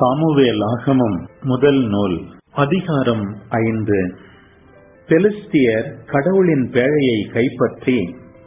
Samuel ஆகமம் முதல் நூல் அதிகாரம் ஐந்து பெலிஸ்தியர் கடவுளின் பேழையை கைப்பற்றி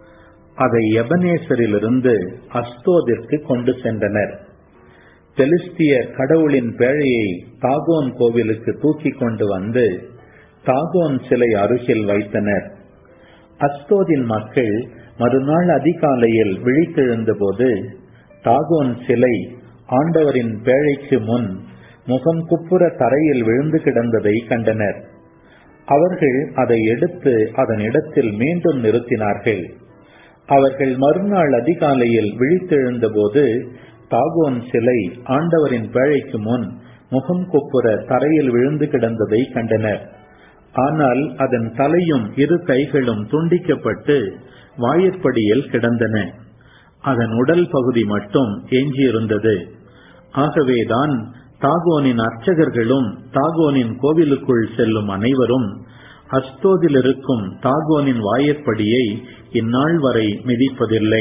அதை எபனேசரிலிருந்து அஸ்தோதிற்கு கொண்டு சென்றனர் பெலிஸ்தியர் கடவுளின் பேழையை தாகோன் கோவிலுக்கு தூக்கி கொண்டு வந்து தாகோன் சிலை அருகில் வைத்தனர் அஸ்தோதின் மக்கள் மறுநாள் அதிகாலையில் விழித்தெழுந்தபோது தாகோன் சிலை ஆண்டவரின் பேழைக்கு முன் முகம் குப்புற தரையில் விழுந்து கிடந்ததை கண்டனர் அவர்கள் அதை எடுத்து அதன் இடத்தில் மீண்டும் நிறுத்தினார்கள் அவர்கள் மறுநாள் அதிகாலையில் விழித்தெழுந்தபோது தாகோன் சிலை ஆண்டவரின் பேழைக்கு முன் முகம் குப்புற தரையில் விழுந்து கிடந்ததை கண்டனர் ஆனால் அதன் தலையும் இரு கைகளும் துண்டிக்கப்பட்டு வாயிற்படியில் கிடந்தன அதன் உடல் பகுதி மட்டும் எஞ்சியிருந்தது ஆகவேதான் தாகோனின் அர்ச்சகர்களும் தாகோனின் கோவிலுக்குள் செல்லும் அனைவரும் அஸ்தோதில் இருக்கும் தாகோனின் வாயிற்படியை இந்நாள் வரை மிதிப்பதில்லை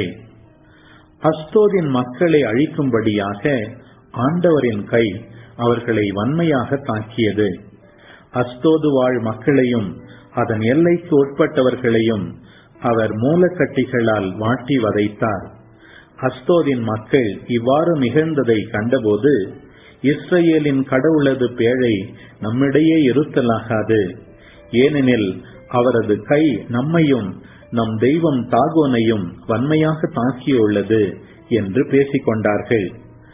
அஸ்தோதின் மக்களை அழிக்கும்படியாக ஆண்டவரின் கை அவர்களை வன்மையாக தாக்கியது அஸ்தோது வாழ் மக்களையும் அதன் எல்லைக்கு உட்பட்டவர்களையும் அவர் மூலக்கட்டிகளால் வாட்டி வதைத்தார் அஸ்தோதின் மக்கள் இவ்வாறு நிகழ்ந்ததை கண்டபோது இஸ்ரேலின் கடவுளது பேழை நம்மிடையே இருத்தலாகாது ஏனெனில் அவரது கை நம்மையும் நம் தெய்வம் தாகோனையும் வன்மையாக தாக்கியுள்ளது என்று பேசிக் கொண்டார்கள்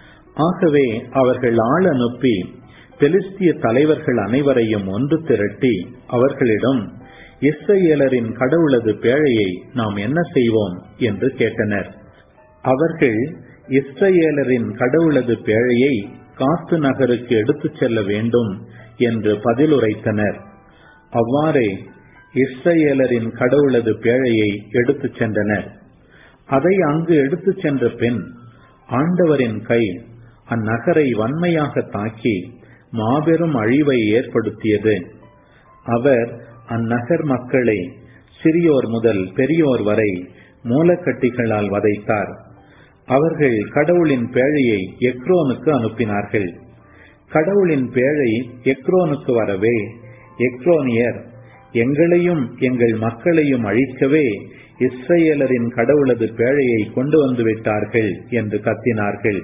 ஆகவே அவர்கள் ஆள் அனுப்பி பெலிஸ்திய தலைவர்கள் அனைவரையும் ஒன்று திரட்டி அவர்களிடம் இஸ்ரேலரின் கடவுளது பேழையை நாம் என்ன செய்வோம் என்று கேட்டனர் அவர்கள் இஸ்ரேலரின் கடவுளது பேழையை காத்து நகருக்கு எடுத்துச் செல்ல வேண்டும் என்று பதிலுரைத்தனர் அவ்வாறே இஸ்ரேலரின் கடவுளது பேழையை எடுத்துச் சென்றனர் அதை அங்கு எடுத்துச் சென்ற பின் ஆண்டவரின் கை அந்நகரை வன்மையாக தாக்கி மாபெரும் அழிவை ஏற்படுத்தியது அவர் அந்நகர் மக்களை சிறியோர் முதல் பெரியோர் வரை மூலக்கட்டிகளால் வதைத்தார் அவர்கள் கடவுளின் பேழையை எக்ரோனுக்கு அனுப்பினார்கள் கடவுளின் பேழை எக்ரோனுக்கு வரவே எக்ரோனியர் எங்களையும் எங்கள் மக்களையும் அழிக்கவே இஸ்ரேலரின் கடவுளது பேழையை கொண்டு வந்து விட்டார்கள் என்று கத்தினார்கள்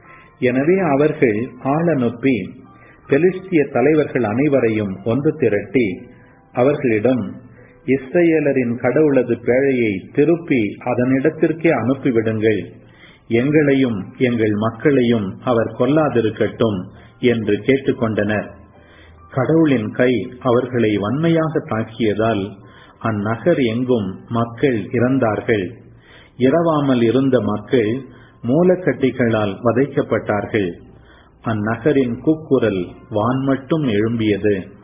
எனவே அவர்கள் ஆளனுப்பி பெலிஸ்திய தலைவர்கள் அனைவரையும் ஒன்று திரட்டி அவர்களிடம் இஸ்ரேலரின் கடவுளது பேழையை திருப்பி அதனிடத்திற்கே அனுப்பிவிடுங்கள் எங்களையும் எங்கள் மக்களையும் அவர் கொல்லாதிருக்கட்டும் என்று கேட்டுக்கொண்டனர் கடவுளின் கை அவர்களை வன்மையாக தாக்கியதால் அந்நகர் எங்கும் மக்கள் இறந்தார்கள் இரவாமல் இருந்த மக்கள் மூலக்கட்டிகளால் வதைக்கப்பட்டார்கள் அந்நகரின் கூக்குரல் வான் மட்டும் எழும்பியது